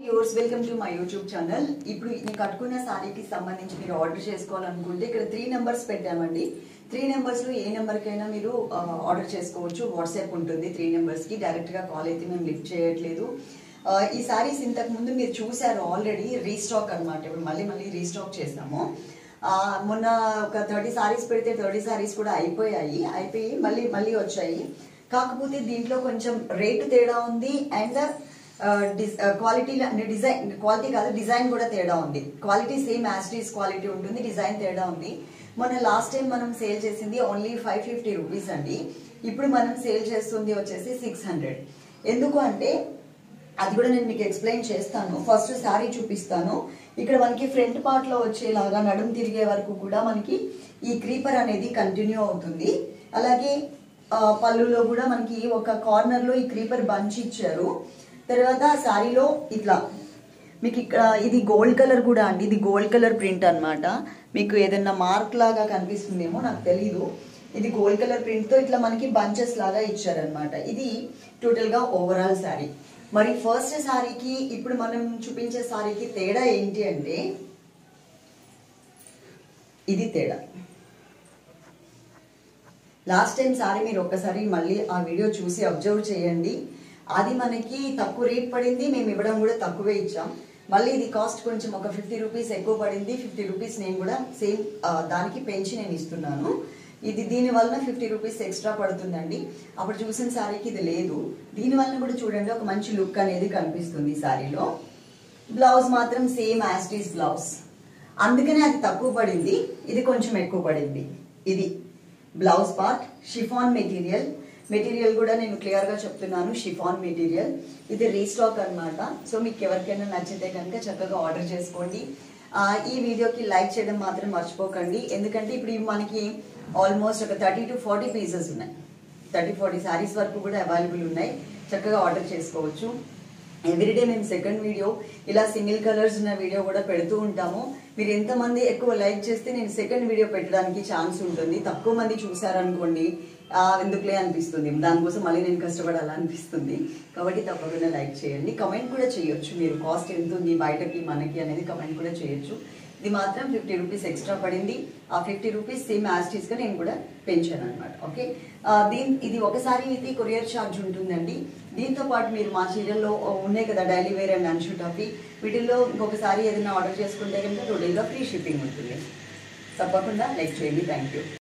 yours welcome to my YouTube channel ఇప్పుడు నేను కట్టుకున్న శారీకి సంబంధించి మీరు ఆర్డర్ చేసుకోవాలనుకుంటే ఇక్కడ త్రీ నెంబర్స్ పెట్టామండి త్రీ నెంబర్స్ లో ఏ నెంబర్ కైనా మీరు ఆ, ఆర్డర్ చేసుకోవచ్చు వాట్సాప్ ఉంటుంది త్రీ నెంబర్స్ కి డైరెక్ట్ గా కాల్ అయితే మేము లిఫ్ట్ చేయట్లేదు ఆ, ఈ సారీస్ ఇంతకు ముందు మీరు చూసారు ఆల్రెడీ రీస్టాక్ అన్నమాట ఇప్పుడు మళ్ళీ మళ్ళీ రీస్టాక్ చేస్తాము ఆ, మొన్న ఒక థర్టీ సారీస్ పెడితే థర్టీ సారీస్ కూడా అయిపోయాయి అయిపోయి మళ్ళీ మళ్ళీ వచ్చాయి కాకపోతే దీంట్లో కొంచెం రేటు తేడా ఉంది అండ్ క్వాలిటీ డిజైన్ క్వాలిటీ కాదు డిజైన్ కూడా తేడా ఉంది క్వాలిటీ సేమ్ యాస్టీస్ క్వాలిటీ ఉంటుంది డిజైన్ తేడా ఉంది మొన్న లాస్ట్ టైం మనం సేల్ చేసింది ఓన్లీ ఫైవ్ ఫిఫ్టీ రూపీస్ అండి ఇప్పుడు మనం సేల్ చేస్తుంది వచ్చేసి సిక్స్ హండ్రెడ్ ఎందుకు అంటే అది కూడా నేను మీకు ఎక్స్ప్లెయిన్ చేస్తాను ఫస్ట్ శారీ చూపిస్తాను ఇక్కడ మనకి ఫ్రంట్ పార్ట్ లో వచ్చేలాగా నడుం తిరిగే వరకు కూడా మనకి ఈ క్రీపర్ అనేది కంటిన్యూ అవుతుంది అలాగే ఆ, పళ్ళులో కూడా మనకి ఒక కార్నర్ లో ఈ క్రీపర్ బంచ్ ఇచ్చారు తర్వాత శారీలో ఇట్లా మీకు ఇక్కడ ఇది గోల్డ్ కలర్ కూడా అండి ఇది గోల్డ్ కలర్ ప్రింట్ అన్నమాట మీకు ఏదైనా మార్క్ లాగా కనిపిస్తుందేమో నాకు తెలీదు ఇది గోల్డ్ కలర్ ప్రింట్ తో ఇట్లా మనకి బంచెస్ లాగా ఇచ్చారనమాట ఇది టోటల్ గా ఓవరాల్ శారీ మరి ఫస్ట్ శారీకి ఇప్పుడు మనం చూపించే శారీకి తేడా ఏంటి అంటే ఇది తేడా లాస్ట్ టైం సారీ మీరు ఒక్కసారి మళ్ళీ ఆ వీడియో చూసి అబ్జర్వ్ చేయండి అది మనకి తక్కువ రేట్ పడింది మేము ఇవ్వడం కూడా తక్కువే ఇచ్చాం మళ్ళీ ఇది కాస్ట్ కొంచెం ఒక ఫిఫ్టీ రూపీస్ ఎక్కువ పడింది ఫిఫ్టీ రూపీస్ నేను కూడా సేమ్ దానికి పెంచి నేను ఇస్తున్నాను ఇది దీని వలన ఫిఫ్టీ రూపీస్ ఎక్స్ట్రా పడుతుందండి అప్పుడు చూసిన శారీకి ఇది లేదు దీని వలన కూడా చూడండి ఒక మంచి లుక్ అనేది కనిపిస్తుంది శారీలో బ్లౌజ్ మాత్రం సేమ్ యాస్టీస్ బ్లౌజ్ అందుకనే అది తక్కువ పడింది ఇది కొంచెం ఎక్కువ పడింది ఇది blouse part chiffon material material కూడా నేను క్లియర్ గా చెప్తున్నాను షిఫాన్ మెటీరియల్ ఇది రీస్టాక్ అన్నమాట సో మీకు ఎవరికైనా నచ్చితే కనుక చక్కగా ఆర్డర్ చేసుకోండి ఆ, ఈ వీడియోకి లైక్ చేయడం మాత్రం మర్చిపోకండి ఎందుకంటే ఇప్పుడు ఇవి మనకి ఆల్మోస్ట్ ఒక థర్టీ టు ఫార్టీ పీసెస్ ఉన్నాయి థర్టీ ఫార్టీ శారీస్ వరకు కూడా అవైలబుల్ ఉన్నాయి చక్కగా ఆర్డర్ చేసుకోవచ్చు ఎవ్రీడే మేము సెకండ్ వీడియో ఇలా సింగిల్ కలర్స్ ఉన్న వీడియో కూడా పెడుతూ ఉంటాము మీరు ఎంతమంది ఎక్కువ లైక్ చేస్తే నేను సెకండ్ వీడియో పెట్టడానికి ఛాన్స్ ఉంటుంది తక్కువ మంది చూసారనుకోండి ఆ, ఎందుకులే అనిపిస్తుంది దానికోసం మళ్ళీ నేను కష్టపడాలా అనిపిస్తుంది కాబట్టి తప్పకుండా లైక్ చేయండి కమెంట్ కూడా చేయొచ్చు మీరు కాస్ట్ ఎంత ఉంది బయటకి మనకి అనేది కమెంట్ కూడా చేయొచ్చు ఇది మాత్రం ఫిఫ్టీ రూపీస్ ఎక్స్ట్రా పడింది ఆ ఫిఫ్టీ రూపీస్ సేమ్ యాస్టీస్ గా నేను కూడా పెంచాను అనమాట ఓకే దీని ఇది ఒకసారి ఇది కొరియర్ ఛార్జ్ ఉంటుందండి దీంతో పాటు మీరు మా చీరల్లో ఉన్నాయి కదా డైలీ వేర్ అండ్ అన్షూ టాఫీ వీటిల్లో ఇంకొకసారి ఏదైనా ఆర్డర్ చేసుకుంటే కనుక టోటల్గా ఫ్రీ షిప్పింగ్ ఉంటుంది తప్పకుండా లైక్ చేయండి థ్యాంక్ యూ